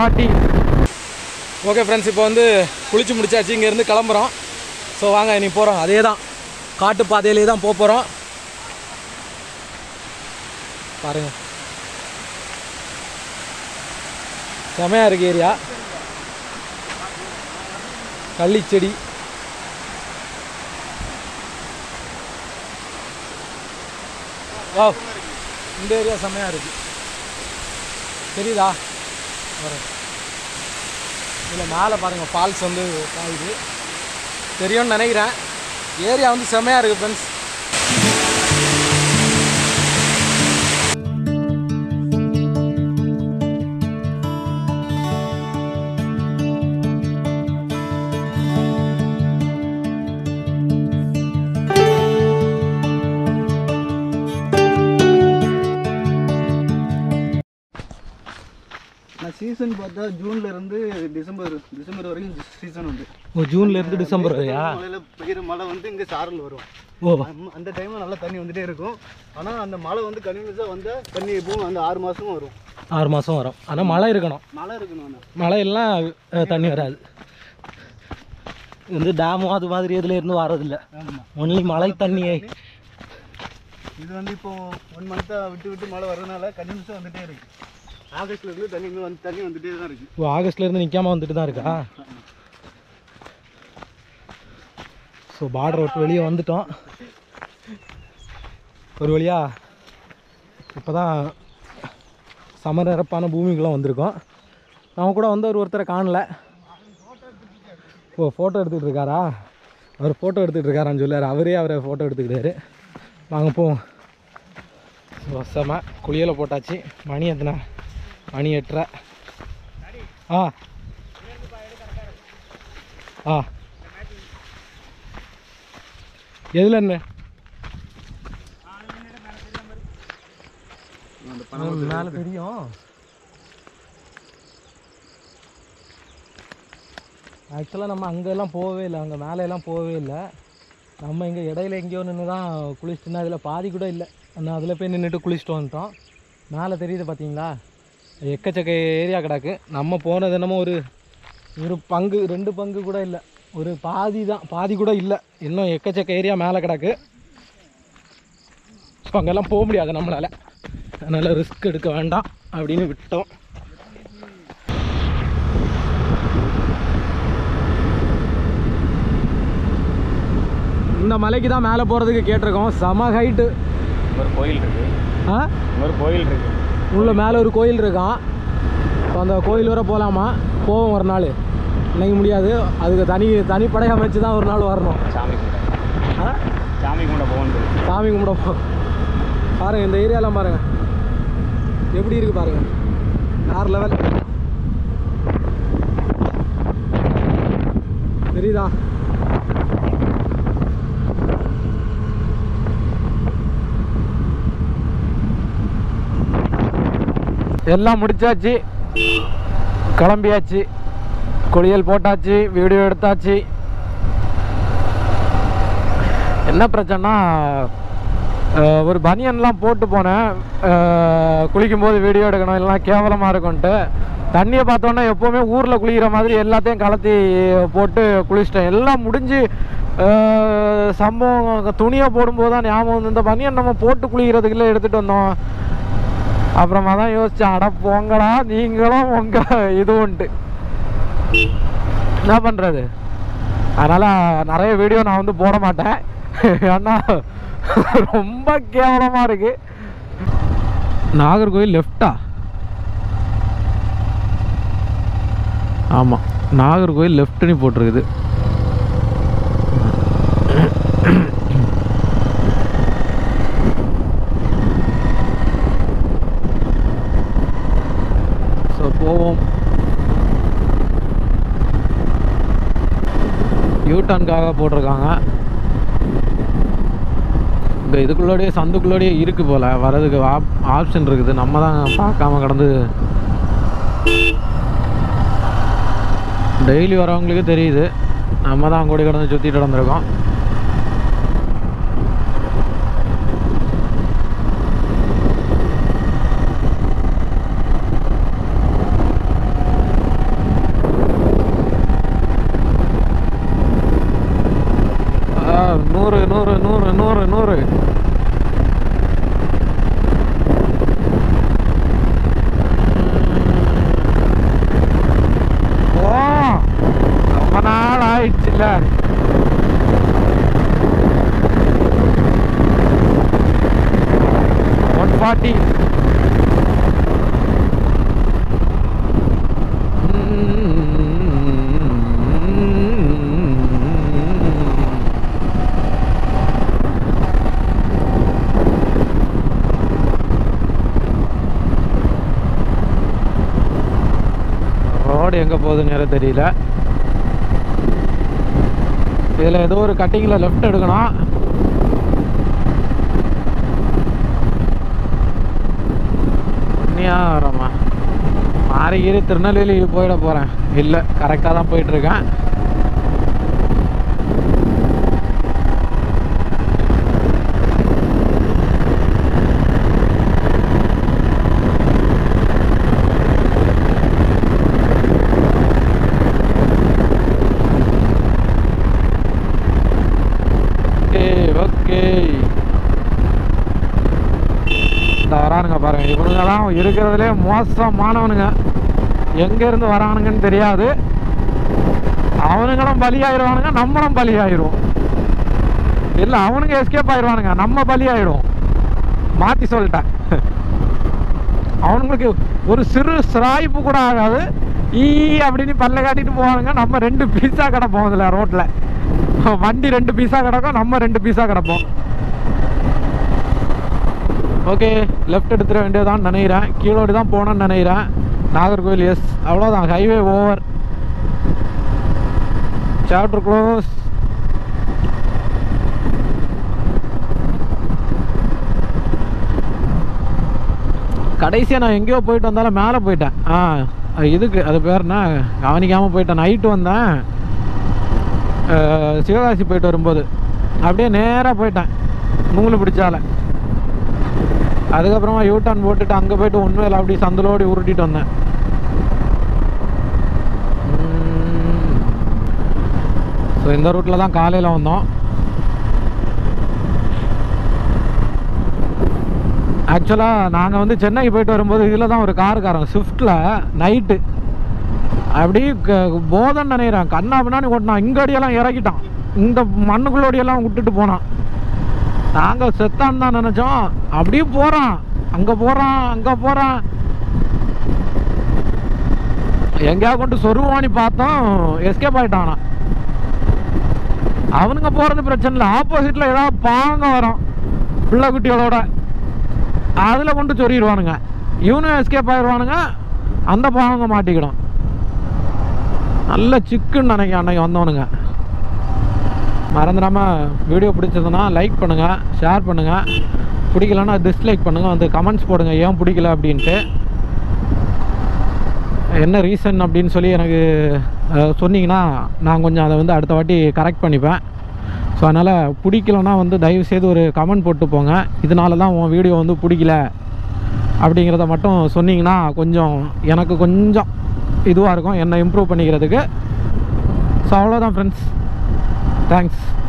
Marathi okay friends இப்போ வந்து குளிச்சு முடிச்சாச்சு இங்கேருந்து கிளம்புறோம் ஸோ வாங்க இனி போகிறோம் அதே தான் காட்டு பாதையிலே தான் போக போகிறோம் பாருங்க செமையாக இருக்கு ஏரியா கள்ளிச்செடி வா இந்த ஏரியா செம்மையாக இருக்கு தெரியுதா வரேன் இதில் மேலே பாருங்கள் ஃபால்ஸ் வந்து பாயுது தெரியும்னு நினைக்கிறேன் ஏரியா வந்து செம்மையாக இருக்குது ஃப்ரெண்ட்ஸ் நான் சீசன் பார்த்தா ஜூன்ல இருந்து டிசம்பர் டிசம்பர் வரைக்கும் சீசன் உண்டு ஓ ஜூன்லேருந்து டிசம்பர் வரையா மழையில பெய்யுற மழை வந்து இங்க சாரல் வரும் ஓ அந்த- அந்த டைம்ல நல்லா தண்ணி வந்துட்டே இருக்கும் ஆனா அந்த மழை வந்து கண்டினியூஸா வந்தா தண்ணி எப்பவும் அந்த ஆறு மாசமும் வரும் ஆறு மாதம் வரும் ஆனால் மழை இருக்கணும் மழை இருக்கணும் ஆனா மழையெல்லாம் அஹ், தண்ணி வராது இது வந்து டேமும் அது மாதிரி இதில் இருந்து வர்றதில்ல ஆமா ஒன்லி மழை தண்ணியே இது வந்து இப்போ ஒன் மந்த்தா விட்டு விட்டு மழை வர்றதுனால கண்டினியூஸா வந்துட்டே இருக்கு ஆகஸ்ட்ல இருந்து தண்ணி இங்க வந்து தண்ணி வந்துட்டே தான் இருக்கு ஓ ஆகஸ்ட்லேருந்து நிற்காம வந்துட்டு தான் இருக்கா ஸோ பார்டர் விட்டு வெளியே வந்துட்டோம் ஒரு வழியா இப்போ தான் சமநிரப்பான பூமிக்குள்ளே வந்திருக்கோம் நம்ம கூட வந்து ஒரு ஒருத்தரை காணல ஓ ஃபோட்டோ எடுத்துக்கிட்டு இருக்காரா அவர் ஃபோட்டோ எடுத்துக்கிட்டு இருக்காரான்னு சொல்லார் அவரே அவரை ஃபோட்டோ எடுத்துக்கிட்டாரு வாங்க போவோம் வசமாக குளியலை போட்டாச்சு மணி எத்தனை மணி எட்டரை ஆ ஆ எதில் என்ன மேலே தெரியும் ஆக்சுவலாக நம்ம அங்கெல்லாம் போகவே இல்லை அங்கே மேலே போகவே இல்லை நம்ம இங்கே இடையில எங்கேயோ நின்று தான் குளிச்சுட்டு அதில் பாதி கூட இல்லை நான் அதில் போய் நின்றுட்டு குளிச்சுட்டு வந்துட்டோம் மேலே தெரியுது பார்த்தீங்களா எக்கச்சக்க ஏரியா கிடக்கு நம்ம போனது என்னமோ ஒரு ஒரு பங்கு ரெண்டு பங்கு கூட இல்லை ஒரு பாதி தான் பாதி கூட இல்லை இன்னும் எக்கச்சக்க ஏரியா மேலே கிடக்கு ஸோ அங்கெல்லாம் போக முடியாது நம்மளால் அதனால் ரிஸ்க் எடுக்க வேண்டாம் அப்படின்னு விட்டோம் இந்த மலைக்கு தான் மேலே போகிறதுக்கு கேட்டிருக்கோம் செம ஹைட்டு ஒரு கோயில் இருக்கு ஆ ஒரு கோயில் இருக்கு உள்ள மேலே ஒரு கோயில் இருக்கான் இப்போ அந்த கோயில் வரை போகலாமா போவோம் ஒரு நாள் இன்னைக்கு முடியாது அதுக்கு தனி தனிப்படை அமைச்சு தான் ஒரு நாள் வரணும் சாமி கும்பிட ஆ சாமி கும்பிட போகணும் சாமி கும்பிட போ பாருங்கள் இந்த ஏரியாலாம் பாருங்கள் எப்படி இருக்குது பாருங்கள் வேறு லெவல் தெரியுதா எல்லாம் முடிச்சாச்சு கிளம்பியாச்சு குளியல் போட்டாச்சு வீடியோ எடுத்தாச்சு என்ன பிரச்சனைனா அஹ், ஒரு பனியன்லாம் போட்டு போனேன் அஹ், குளிக்கும்போது வீடியோ எடுக்கணும் இல்லைனா கேவலமாக இருக்கும்ன்ட்டு தண்ணியை பார்த்தோன்னே எப்போவுமே ஊரில் குளிக்கிற மாதிரி எல்லாத்தையும் கலத்தி போட்டு குளிச்சிட்டேன் எல்லாம் முடிஞ்சு அஹ், சம்பவம் துணியை போடும்போது தான் ஞாபகம் வந்து இந்த பனியன் நம்ம போட்டு குளிக்கிறதுக்குள்ள எடுத்துகிட்டு வந்தோம் அப்புறமா தான் யோசித்தேன் அட போங்கடா நீங்களும் உங்க இதுவுன்ட்டு என்ன பண்ணுறது அதனால் நிறைய வீடியோ நான் வந்து போட மாட்டேன் ஏன்னா ரொம்ப கேவலமாக இருக்கு நாகர்கோவில் லெஃப்டா ஆமாம் நாகர்கோவில் லெஃப்ட்னு போட்டிருக்குது ஸோ போவோம் யூட்டர்னுக்காக போட்டிருக்காங்க இந்த இதுக்குள்ளோடயே சந்துக்குள்ளோடயே இருக்கு போல் வரதுக்கு ஆப் ஆப்ஷன் இருக்குது நம்ம தான் பார்க்காம கடந்து டெய்லி வரவங்களுக்கு தெரியுது நம்ம தான் கூடி கடந்து சுற்றிட்டு நடந்திருக்கோம் ரோடு எங்கே போகுதுன்னு தெரியல இதில் ஏதோ ஒரு கட்டிங்கில் லெஃப்ட் எடுக்கணும் நீயா வரமா மாறிகிரி திருநெல்வேலி போயிட போகிறேன் இல்லை கரெக்டாக தான் போயிட்டுருக்கேன் ஓகே ஓகே இந்த வரானுங்க பாருங்க இவனுங்க தான் இருக்கிறதுலே மோசமானவனுங்க எங்கேருந்து வரானுங்கன்னு தெரியாது அவனுங்களும் பலியாயிருவானுங்க நம்மளும் பலியாயிருவோம் இல்லை அவனுங்க எஸ்கேப் ஆயிடுவானுங்க நம்ம பலியாயிடுவோம் மாற்றி சொல்லிட்டேன் அவனுங்களுக்கு ஒரு சிறு சிராய்ப்பு கூட ஆகாது ஈ அப்படின்னு பல்ல காட்டிட்டு போவானுங்க நம்ம ரெண்டு பீஸா கிடப்போம் இதில் ரோட்டில் வண்டி ரெண்டு பீஸா கிடக்கும் நம்ம ரெண்டு பீஸா கிடப்போம் ஓகே லெஃப்ட் எடுத்துட வேண்டியதான் நினைக்கிறேன் கீழோடி தான் போகணும்னு நினைக்கிறேன் நாகர்கோவில் எஸ் அவ்வளோதான் ஹைவே ஓவர் சாப்டர் க்ளோஸ் கடைசியாக நான் எங்கேயோ போயிட்டு வந்தாலும் மேலே போயிட்டேன் ஆ இதுக்கு அது பேர் என்ன கவனிக்காமல் போயிட்டேன் நைட்டு வந்தேன் அஹ், சிவகாசி போயிட்டு வரும்போது அப்படியே நேராக போயிட்டேன் நூல் பிடிச்சால அதுக்கப்புறமா யூ டர்ன் போட்டுட்டு அங்கே போயிட்டு ஒன்றும் அப்படி சந்தலோடி உருட்டிட்டு வந்தேன் ஸோ இந்த ரூட்டில் தான் காலையில் வந்தோம் ஆக்சுவலாக நாங்கள் வந்து சென்னைக்கு போயிட்டு வரும்போது இதில் தான் ஒரு காருக்காரன் ஸ்விஃப்ட்டில் நைட்டு அப்படியே க- போதன்னு நினைக்கிறேன் கண்ணா பின்னாடி ஓட்டினான் இங்கடியெல்லாம் இறக்கிட்டான் இந்த மண்ணுக்குள்ளோடியெல்லாம் விட்டுட்டு போனான் நாங்கள் செத்தான்னு தான் நினச்சோம் அப்படியே போகிறான் அங்கே போகிறான் அங்கே போகிறான் எங்கேயா கொண்டு சொருவானி பார்த்தோம் எஸ்கேப் ஆயிட்டானா அவனுங்க போகிறது பிரச்சனை இல்லை ஆப்போசிட்டில் ஏதாவது பாங்க வரும் பிள்ளை குட்டிகளோட அதில் கொண்டு சொருகிடுவானுங்க இவனும் எஸ்கேப் ஆயிடுவானுங்க அந்த பாவங்க மாட்டிக்கிடும் நல்ல சிக்குன்னு நினைக்கிறேன் அன்னைக்கு வந்தவனுங்க மறந்துடாமல் வீடியோ பிடிச்சதுன்னா லைக் பண்ணுங்கள் ஷேர் பண்ணுங்கள் பிடிக்கலன்னா டிஸ்லைக் பண்ணுங்கள் வந்து கமெண்ட்ஸ் போடுங்க ஏன் பிடிக்கல அப்படின்ட்டு என்ன ரீசன் அப்படின்னு சொல்லி எனக்கு அஹ், சொன்னீங்கன்னா நான் கொஞ்சம் அதை வந்து அடுத்த வாட்டி கரெக்ட் பண்ணிப்பேன் ஸோ அதனால் பிடிக்கலன்னா வந்து தயவு செய்து ஒரு கமெண்ட் போட்டு போங்க இதனால தான் உன் வீடியோ வந்து பிடிக்கல அப்படிங்கிறத மட்டும் சொன்னீங்கன்னா கொஞ்சம் எனக்கு கொஞ்சம் இதுவாக இருக்கும் என்னை இம்ப்ரூவ் பண்ணிக்கிறதுக்கு ஸோ அவ்வளோதான் ஃப்ரெண்ட்ஸ் தேங்க்ஸ்